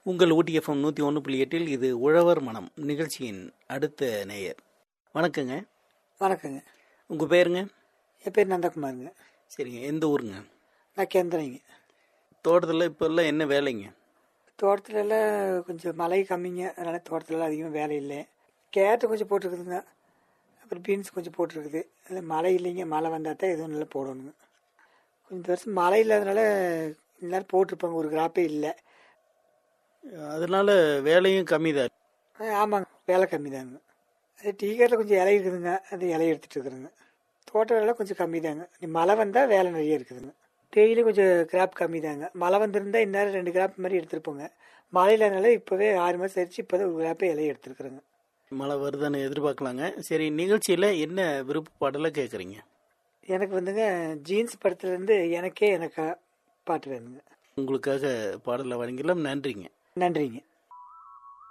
உங்கள் ஊட்டிஎஃப்எம் நூற்றி ஒன்று புள்ளி எட்டில் இது உழவர் மனம் நிகழ்ச்சியின் அடுத்த நேயர் வணக்கங்க வணக்கங்க உங்கள் பேருங்க என் பேர் நந்தகுமாருங்க சரிங்க எந்த ஊருங்க நான் கேந்திரங்க தோட்டத்தில் இப்போல்லாம் என்ன வேலைங்க தோட்டத்துல எல்லாம் கொஞ்சம் மழை கம்மிங்க அதனால் தோட்டத்துலலாம் அதிகமாக வேலை இல்லை கேரட்டு கொஞ்சம் போட்டிருக்குதுங்க அப்புறம் பீன்ஸ் கொஞ்சம் போட்டிருக்குது அதில் மழை இல்லைங்க மழை வந்தால் தான் எதுவும் நல்லா போடணுங்க கொஞ்சம் வருஷம் மழை இல்லாதனால எல்லாரும் போட்டிருப்பாங்க ஒரு கிராப்பே இல்லை அதனால வேலையும் கம்மி தான் ஆ, ஆமாங்க வேலை கம்மி தாங்க அது டீ கேட்டில் கொஞ்சம் இலை இருக்குதுங்க அந்த இலையை எடுத்துகிட்டு இருக்கிறேங்க தோட்ட வேலை கொஞ்சம் கம்மி தாங்க நீ மழை வந்தால் வேலை நிறைய இருக்குதுங்க தேயிலை கொஞ்சம் கிராப் கம்மி தாங்க மழை வந்திருந்தா இந்நேரம் ரெண்டு கிராப் மாதிரி எடுத்திருப்போங்க மழை இல்லாதனால இப்போவே ஆறு மாதம் ஆயிடுச்சு இப்போதான் ஒரு கிராப்பே இலையை எடுத்துருக்குறேங்க மழை வருதுன்னு எதிர்பார்க்கலாங்க சரி நிகழ்ச்சியில் என்ன விருப்ப பாடலை கேட்குறீங்க எனக்கு வந்துங்க ஜீன்ஸ் படத்துலேருந்து எனக்கே எனக்கு பாட்டு வேணுங்க உங்களுக்காக பாடலை வழங்கலாம் நன்றிங்க நன்றிங்க